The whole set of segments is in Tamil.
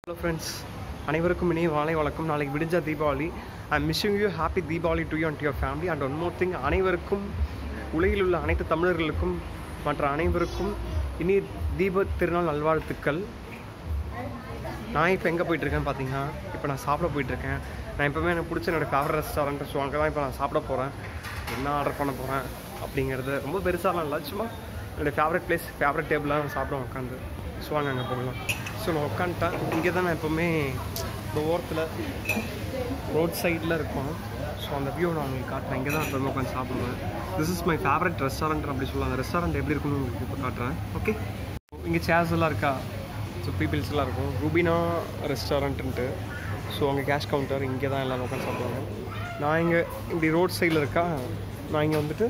ஹலோ ஃப்ரெண்ட்ஸ் அனைவருக்கும் இனிய வாழை வழக்கம் நாளைக்கு விடிஞ்ச Deepavali I missing you happy Deepavali to you and your family and one more thing அனைவருக்கும் உலகில் உள்ள அனைத்து தமிழர்களுக்கும் மற்ற அனைவருக்கும் இனி தீப திருநாள் நல்வாழ்த்துக்கள் நான் இப்போ எங்கே போயிட்டுருக்கேன் பார்த்தீங்கன்னா இப்போ நான் சாப்பிட போயிட்டுருக்கேன் நான் எப்போவுமே எனக்கு பிடிச்ச என்னோடய ஃபேவரட் ரெஸ்டாரண்ட் ஸோ அங்கே தான் இப்போ நான் சாப்பிட போகிறேன் என்ன ஆர்டர் பண்ண போகிறேன் அப்படிங்கிறது ரொம்ப பெருசாலாம் இல்லை சும்மா என்னோடய ஃபேவரட் பிளேஸ் ஃபேவரட் டேபிளாக நான் சாப்பிடுவேன் உட்காந்து ஸோ வாங்க அங்கே போகலாம் ஸோ நான் உட்காந்துட்டேன் இங்கே தான் நான் எப்போவுமே இந்த ஓரத்தில் ரோட் சைடில் இருக்கும் ஸோ அந்த வியூ நான் உங்களுக்கு காட்டுறேன் இங்கே தான் எப்போவுமே உட்காந்து சாப்பிடுவேன் this is my favourite restaurant அப்படி சொல்லலாம் அந்த ரெஸ்டாரண்ட் எப்படி இருக்குன்னு உங்களுக்கு இப்போ காட்டுறேன் ஓகே இங்கே சேர்ஸ் எல்லாம் இருக்கா ஸோ பீப்பிள்ஸ் எல்லாம் இருக்கும் ரூபினா ரெஸ்டாரண்ட்டுன்ட்டு ஸோ அங்கே கேஷ் கவுண்டர் இங்கே தான் எல்லோரும் உட்காந்து சாப்பிடுவாங்க நான் இங்கே இப்படி ரோட் சைடில் இருக்கா நான் இங்கே வந்துட்டு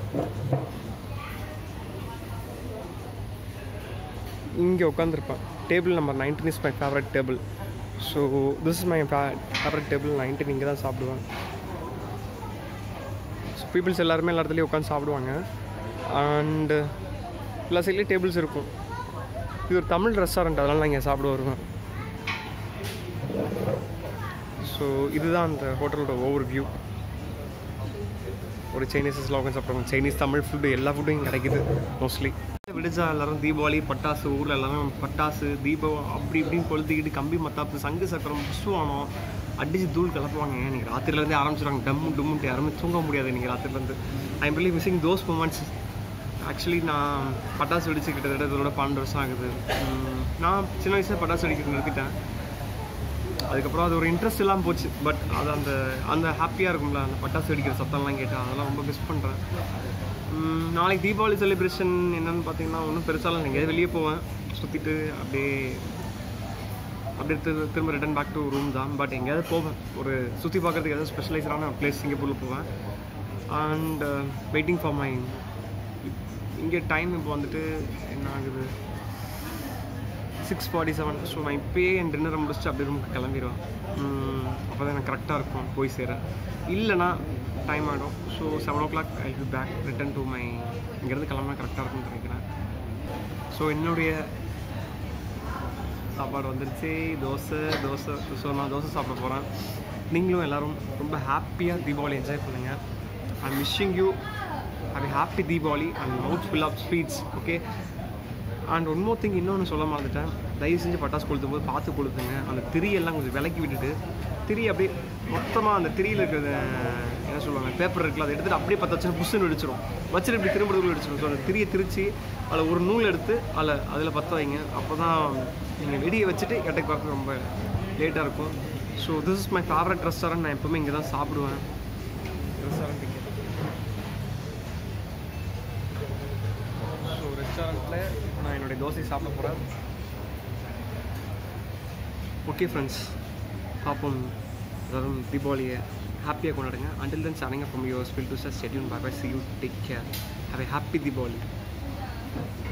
இங்கே உட்காந்துருப்பேன் table number nineteen is my favourite table so this is my favourite table nineteen இங்கே தான் சாப்பிடுவேன் ஸோ பீப்புள்ஸ் எல்லாருமே எல்லா இடத்துலையும் உட்காந்து சாப்பிடுவாங்க அண்டு எல்லா சைட்லேயும் டேபிள்ஸ் இருக்கும் இது ஒரு தமிழ் ரெஸ்டாரண்ட் அதனால் நான் இங்கே சாப்பிட வருவேன் ஸோ இதுதான் அந்த ஹோட்டலோட ஓவர் வியூ ஒரு சைனீஸஸ்லாம் உட்காந்து சாப்பிடுவாங்க சைனீஸ் தமிழ் ஃபுட்டு எல்லா ஃபுட்டும் இங்கே கிடைக்குது மோஸ்ட்லி விடிஞ்சா எல்லாரும் தீபாவளி பட்டாசு ஊரில் எல்லாரும் பட்டாசு தீபம் அப்படி இப்படின்னு கொளுத்திக்கிட்டு கம்பி மத்தாப்பு சங்கு சக்கரம் புஷ்வானம் அடிச்சு தூள் கலப்புவாங்க இன்றைக்கி ராத்திரிலேருந்தே ஆரம்பிச்சிடுவாங்க டம்மு டும்முன்ட்டு யாருமே தூங்க முடியாது இன்றைக்கி ராத்திரிலேருந்து I am really missing those moments actually நான் பட்டாசு வெடிச்சு கிட்டத்தட்ட இதோட பன்னெண்டு வருஷம் ஆகுது உம், நான் சின்ன வயசில் பட்டாசு வெடிக்கிறது நிறுத்திட்டேன் அதுக்கப்புறம் அது ஒரு இன்ட்ரெஸ்ட் இல்லாமல் போச்சு பட் அது அந்த அந்த ஹாப்பியாக இருக்கும்ல அந்த பட்டாசு வெடிக்கிற சத்தம்லாம் கேட்டால் அதெல்லாம் ரொம்ப மிஸ் பண்ணுறேன் நாளைக்கு தீபாவளி செலிப்ரேஷன் என்னன்னு பார்த்தீங்கன்னா ஒன்றும் பெருசாலாம் இல்லை எங்கேயாவது வெளியே போவேன் சுற்றிட்டு அப்படியே அப்படியே திரு திரும்ப ரிட்டன் பேக் டு ரூம் தான் பட் எங்கேயாவது போவேன் ஒரு சுற்றி பார்க்குறதுக்கு ஏதாவது ஸ்பெஷலைஸ்டான பிளேஸ் சிங்கப்பூரில் போவேன் அண்ட் வெயிட்டிங் ஃபார் மை இங்கே டைம் இப்போ வந்துட்டு என்ன ஆகுது சிக்ஸ் ஃபார்ட்டி செவன் ஸோ நான் இப்போயே என் டின்னரை முடிச்சுட்டு அப்படியே ரூமுக்கு கிளம்பிடுவேன் அப்போ தான் எனக்கு கரெக்டாக இருக்கும் போய் சேர இல்லைனா டைம் ஆகிடும் so seven o'clock I be back return to my இங்கேருந்து கிளம்புனா கரெக்டாக இருக்கும்னு நினைக்கிறேன் ஸோ என்னுடைய சாப்பாடு வந்துருச்சு தோசை தோசை ஸோ நான் தோசை சாப்பிட போகிறேன் நீங்களும் எல்லாரும் ரொம்ப ஹாப்பியாக தீபாவளி என்ஜாய் பண்ணுங்கள் I missing you have happy Deepavali and mouth fill of sweets okay and one more thing இன்னொன்று சொல்ல மறந்துட்டேன் தயவு செஞ்சு பட்டாசு கொளுத்தும் போது பார்த்து கொளுத்துங்க அந்த திரியெல்லாம் கொஞ்சம் விலக்கி விட்டுட்டு திரி அப்படியே மொத்தமாக அந்த திரியில் இருக்கிறது என்ன சொல்லுவாங்க பேப்பர் இருக்குல்ல அதை எடுத்துகிட்டு அப்படியே பற்ற வச்சு புஷ்ஷுன்னு வெடிச்சிரும் வச்சுட்டு இப்படி திரும்புறதுக்குள்ள வெடிச்சிரும் ஸோ அந்த திரியை திரிச்சு அதில் ஒரு நூல் எடுத்து அதில் அதில் பற்ற வைங்க அப்போ தான் நீங்கள் வெடியை வச்சுட்டு எட்டைக்கு பார்க்க ரொம்ப லேட்டாக இருக்கும் so this is my favourite restaurant நான் எப்போவுமே இங்கே தான் சாப்பிடுவேன் ரெஸ்டாரண்ட் இங்கே ஸோ ரெஸ்டாரண்ட்டில் நான் என்னுடைய தோசை சாப்பிட போகிறேன் ஓகே ஃப்ரெண்ட்ஸ் பார்ப்போம் எல்லாரும் தீபாவளியை ஹாப்பியாக கொண்டாடுங்க until then signing from your spill to stay tuned bye bye see you take care have a happy Deepavali